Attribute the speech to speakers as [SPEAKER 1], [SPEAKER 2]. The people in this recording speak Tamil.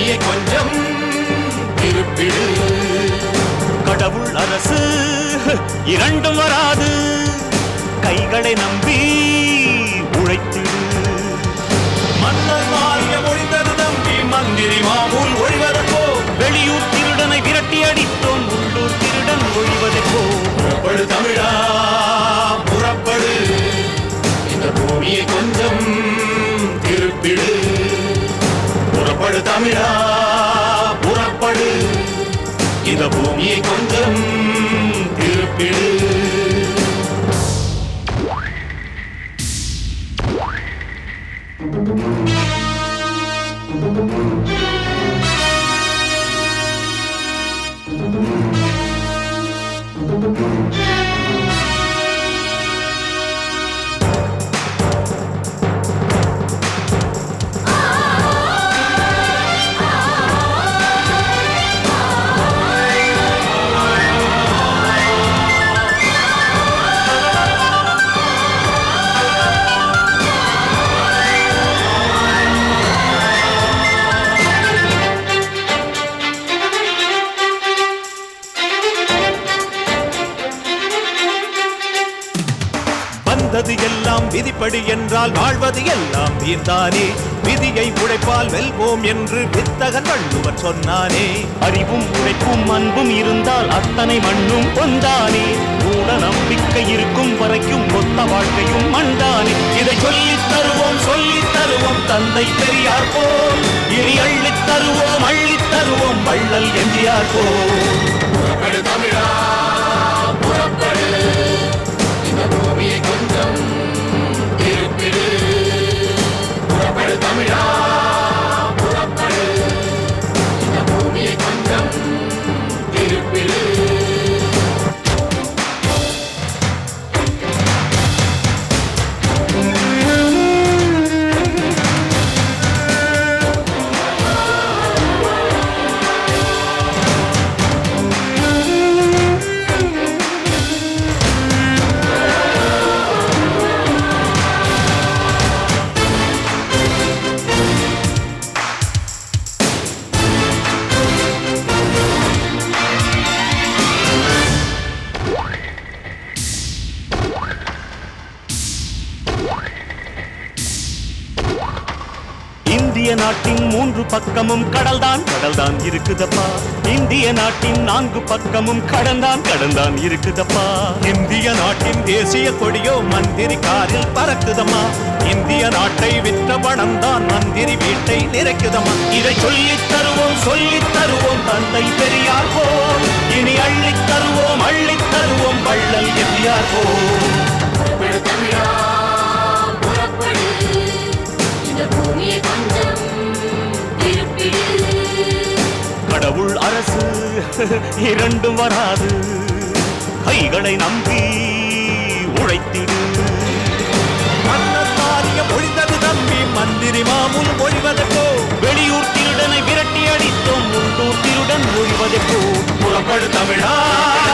[SPEAKER 1] பூமியை கொஞ்சம் திருப்பிடு
[SPEAKER 2] கடவுள் அரசு இரண்டும் வராது கைகளை நம்பி உழைத்திடு
[SPEAKER 1] மன்னர் மாறிய முடிந்தது நம்பி மந்திரி மாமூல் ஒழிவதற்கோ
[SPEAKER 2] வெளியூர் திருடனை விரட்டி அடித்தோம் உள்ளூர் திருடன் ஒழிவதைப்போ
[SPEAKER 1] புறப்படு தமிழா புறப்படு இந்த பூமியை கொஞ்சம் திருப்பிடு புறப்படு தமிழா புறப்படு இந்த பூமியை கொஞ்சம் திருப்பிடு
[SPEAKER 3] வந்தது எல்லாம் விதிப்படி என்றால் வாழ்வது எல்லாம் வீர்தானே விதியை உழைப்பால் வெல்வோம் என்று வித்தகன் வள்ளுவர் சொன்னானே
[SPEAKER 2] அறிவும் உழைப்பும் அன்பும் இருந்தால் அத்தனை மண்ணும் பொந்தானே மூட நம்பிக்கை இருக்கும் வரைக்கும் மொத்த வாழ்க்கையும் மண்டானே இதை சொல்லித் தருவோம் சொல்லித் தருவோம் தந்தை பெரியார் போல் இனி அள்ளித் தருவோம் அள்ளித் தருவோம் வள்ளல் எம்ஜிஆர் போல்
[SPEAKER 1] புறப்படு தமிழா புறப்படு இந்த பூமியை கொஞ்சம் திருப்பிடு புறப்படு தமிழா புறப்படு இந்த பூமியை கொஞ்சம் திருப்பிடு
[SPEAKER 2] இந்திய நாட்டின் மூன்று பக்கமும் கடல்தான் கடல்தான் இருக்குதப்பா இந்திய நாட்டின் நான்கு பக்கமும் கடல்தான் கடல்தான் இருக்குதப்பா
[SPEAKER 3] இந்திய நாட்டின் தேசிய கொடியோ மந்திரி காரில் பறக்குதம்மா இந்திய நாட்டை விற்ற பணம் தான் மந்திரி வீட்டை நிறைக்குதம்மா
[SPEAKER 2] இதை சொல்லித் தருவோம் சொல்லித் தருவோம் தந்தை பெரியார் போல் இனி அள்ளித் தருவோம் அள்ளித் தருவோம் வள்ளல் எம்ஜிஆர் போல்
[SPEAKER 1] புறப்படு தமிழா புறப்படு இந்த பூமியை கொஞ்சம் திருப்பிடு
[SPEAKER 2] கடவுள் அரசு இரண்டும் வராது கைகளை நம்பி உழைத்திடு
[SPEAKER 3] மன்னர் மாறிய பொழிந்தது நம்பி மந்திரி மாமூல் ஒழிவதற்கோ
[SPEAKER 2] வெளியூர் திருடனை விரட்டி அடித்தோம் உள்ளூர் திருடன் ஒழிவதைப்போ
[SPEAKER 1] புறப்படு தமிழா